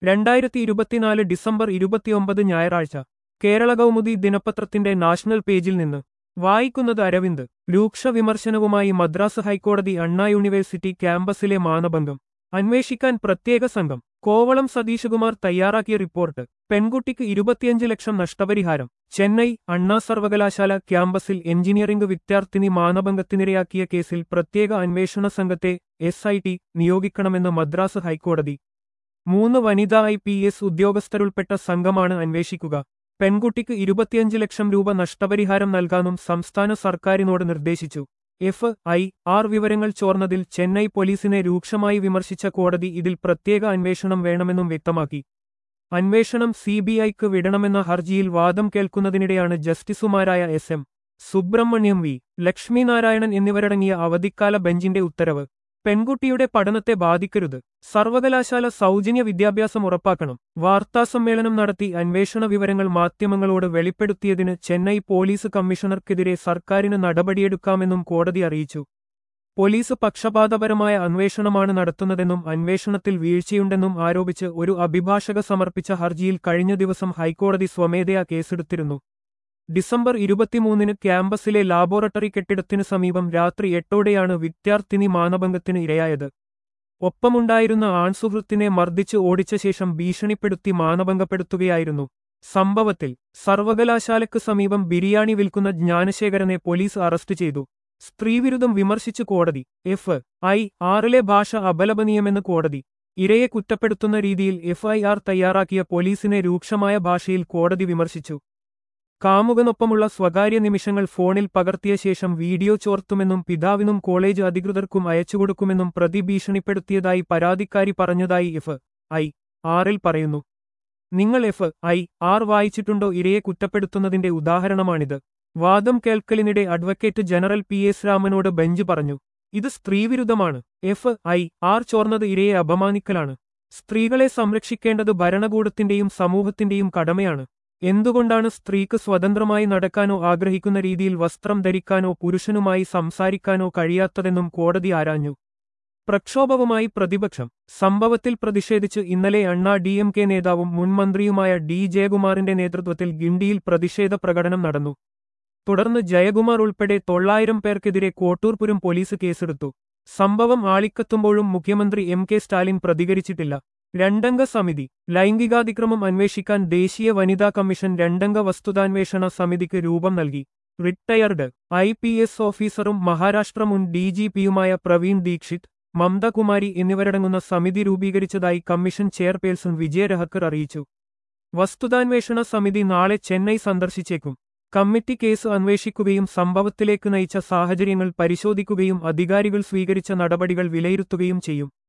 രണ്ടായിരത്തി ഇരുപത്തിനാല് ഡിസംബർ ഇരുപത്തിയൊമ്പത് ഞായറാഴ്ച കേരള കൗമുദി ദിനപത്രത്തിന്റെ നാഷണൽ പേജിൽ നിന്ന് വായിക്കുന്നത് അരവിന്ദ് രൂക്ഷ വിമർശനവുമായി മദ്രാസ് ഹൈക്കോടതി അണ്ണാ യൂണിവേഴ്സിറ്റി ക്യാമ്പസിലെ മാനഭംഗം അന്വേഷിക്കാൻ പ്രത്യേക സംഘം കോവളം സതീശകുമാർ തയ്യാറാക്കിയ റിപ്പോർട്ട് പെൺകുട്ടിക്ക് ഇരുപത്തിയഞ്ച് ലക്ഷം നഷ്ടപരിഹാരം ചെന്നൈ അണ്ണാ സർവകലാശാല ക്യാമ്പസിൽ എഞ്ചിനീയറിംഗ് വിദ്യാർത്ഥിനി മാനഭംഗത്തിനിരയാക്കിയ കേസിൽ പ്രത്യേക അന്വേഷണ സംഘത്തെ എസ് ഐ ടി നിയോഗിക്കണമെന്ന് മദ്രാസ് ഹൈക്കോടതി മൂന്ന് വനിതാ ഐ പി എസ് ഉദ്യോഗസ്ഥരുൾപ്പെട്ട സംഘമാണ് അന്വേഷിക്കുക പെൺകുട്ടിക്ക് ഇരുപത്തിയഞ്ച് ലക്ഷം രൂപ നഷ്ടപരിഹാരം നൽകാനും സംസ്ഥാന സർക്കാരിനോട് നിർദ്ദേശിച്ചു എഫ് ഐ ആർ വിവരങ്ങൾ ചോർന്നതിൽ ചെന്നൈ പോലീസിനെ രൂക്ഷമായി വിമർശിച്ച കോടതി ഇതിൽ പ്രത്യേക അന്വേഷണം വേണമെന്നും വ്യക്തമാക്കി അന്വേഷണം സി ബി ഐക്ക് വിടണമെന്ന ഹർജിയിൽ വാദം കേൾക്കുന്നതിനിടെയാണ് ജസ്റ്റിസുമാരായ S M Subramaniam V Lakshminarayanan എന്നിവരടങ്ങിയ അവധിക്കാല ബെഞ്ചിന്റെ ഉത്തരവ് പെൺകുട്ടിയുടെ പഠനത്തെ ബാധിക്കരുത് സർവകലാശാല സൗജന്യ വിദ്യാഭ്യാസം ഉറപ്പാക്കണം വാർത്താസമ്മേളനം നടത്തി അന്വേഷണ വിവരങ്ങൾ മാധ്യമങ്ങളോട് വെളിപ്പെടുത്തിയതിന് ചെന്നൈ പോലീസ് കമ്മീഷണർക്കെതിരെ സർക്കാരിന് നടപടിയെടുക്കാമെന്നും കോടതി അറിയിച്ചു പോലീസ് പക്ഷപാതപരമായ അന്വേഷണമാണ് നടത്തുന്നതെന്നും അന്വേഷണത്തിൽ വീഴ്ചയുണ്ടെന്നും ആരോപിച്ച് ഒരു അഭിഭാഷക സമർപ്പിച്ച ഹർജിയിൽ കഴിഞ്ഞ ദിവസം ഹൈക്കോടതി സ്വമേധയാ കേസെടുത്തിരുന്നു ഡിസംബർ ഇരുപത്തിമൂന്നിന് ക്യാമ്പസിലെ ലാബോറട്ടറി കെട്ടിടത്തിനു സമീപം രാത്രി എട്ടോടെയാണ് വിദ്യാർത്ഥിനി മാനഭംഗത്തിന് ഇരയായത് ഒപ്പമുണ്ടായിരുന്ന ആൺസുഹൃത്തിനെ മർദ്ദിച്ച് ഓടിച്ച ശേഷം ഭീഷണിപ്പെടുത്തി മാനഭംഗപ്പെടുത്തുകയായിരുന്നു സംഭവത്തിൽ സർവകലാശാലയ്ക്ക് സമീപം ബിരിയാണി വിൽക്കുന്ന ജ്ഞാനശേഖരനെ പോലീസ് അറസ്റ്റ് ചെയ്തു സ്ത്രീവിരുദ്ധം വിമർശിച്ചു കോടതി എഫ് ഐ ആറിലെ ഭാഷ അപലപനീയമെന്ന് കോടതി ഇരയെ കുറ്റപ്പെടുത്തുന്ന രീതിയിൽ എഫ്ഐആർ തയ്യാറാക്കിയ പോലീസിനെ രൂക്ഷമായ ഭാഷയിൽ കോടതി വിമർശിച്ചു കാമുകനൊപ്പമുള്ള സ്വകാര്യ നിമിഷങ്ങൾ ഫോണിൽ പകർത്തിയ ശേഷം വീഡിയോ ചോർത്തുമെന്നും പിതാവിനും കോളേജ് അധികൃതർക്കും അയച്ചുകൊടുക്കുമെന്നും പ്രതി ഭീഷണിപ്പെടുത്തിയതായി പരാതിക്കാരി പറഞ്ഞതായി എഫ് ഐ ആറിൽ പറയുന്നു നിങ്ങൾ എഫ് ഐ ആർ വായിച്ചിട്ടുണ്ടോ ഇരയെ കുറ്റപ്പെടുത്തുന്നതിന്റെ ഉദാഹരണമാണിത് വാദം കേൾക്കലിനിടെ അഡ്വക്കേറ്റ് ജനറൽ പി എസ് രാമനോട് ബെഞ്ച് പറഞ്ഞു ഇത് സ്ത്രീവിരുദ്ധമാണ് എഫ് ഐ ആർ ചോർന്നത് ഇരയെ അപമാനിക്കലാണ് സ്ത്രീകളെ സംരക്ഷിക്കേണ്ടത് ഭരണകൂടത്തിന്റെയും സമൂഹത്തിന്റെയും കടമയാണ് എന്തുകൊണ്ടാണ് സ്ത്രീക്ക് സ്വതന്ത്രമായി നടക്കാനോ ആഗ്രഹിക്കുന്ന രീതിയിൽ വസ്ത്രം ധരിക്കാനോ പുരുഷനുമായി സംസാരിക്കാനോ കഴിയാത്തതെന്നും കോടതി ആരാഞ്ഞു പ്രക്ഷോഭവുമായി പ്രതിപക്ഷം സംഭവത്തിൽ പ്രതിഷേധിച്ച് ഇന്നലെ അണ്ണാ ഡി എം കെ നേതാവും മുൻമന്ത്രിയുമായ ഡി ജയകുമാറിന്റെ നേതൃത്വത്തിൽ ഗിണ്ടിയിൽ പ്രതിഷേധ പ്രകടനം നടന്നു തുടർന്ന് ജയകുമാർ ഉൾപ്പെടെ തൊള്ളായിരം പേർക്കെതിരെ കോട്ടൂർപുരം പോലീസ് കേസെടുത്തു സംഭവം ആളിക്കത്തുമ്പോഴും മുഖ്യമന്ത്രി എം കെ സ്റ്റാലിൻ പ്രതികരിച്ചിട്ടില്ല രണ്ടംഗ സമിതി ലൈംഗികാതിക്രമം അന്വേഷിക്കാൻ ദേശീയ വനിതാ കമ്മീഷൻ രണ്ടംഗ വസ്തുതാന്വേഷണ സമിതിക്ക് രൂപം നൽകി റിട്ടയർഡ് ഐ പി എസ് ഓഫീസറും മഹാരാഷ്ട്ര മുൻ ഡി ജി പിയുമായ പ്രവീൺ ദീക്ഷിത് മമതകുമാരി എന്നിവരടങ്ങുന്ന സമിതി രൂപീകരിച്ചതായി കമ്മീഷൻ ചെയർപേഴ്സൺ വിജയരഹക്കർ അറിയിച്ചു വസ്തുതാന്വേഷണ സമിതി നാളെ ചെന്നൈ സന്ദർശിച്ചേക്കും കമ്മിറ്റി കേസ് അന്വേഷിക്കുകയും സംഭവത്തിലേക്ക് നയിച്ച സാഹചര്യങ്ങൾ പരിശോധിക്കുകയും അധികാരികൾ സ്വീകരിച്ച നടപടികൾ വിലയിരുത്തുകയും ചെയ്യും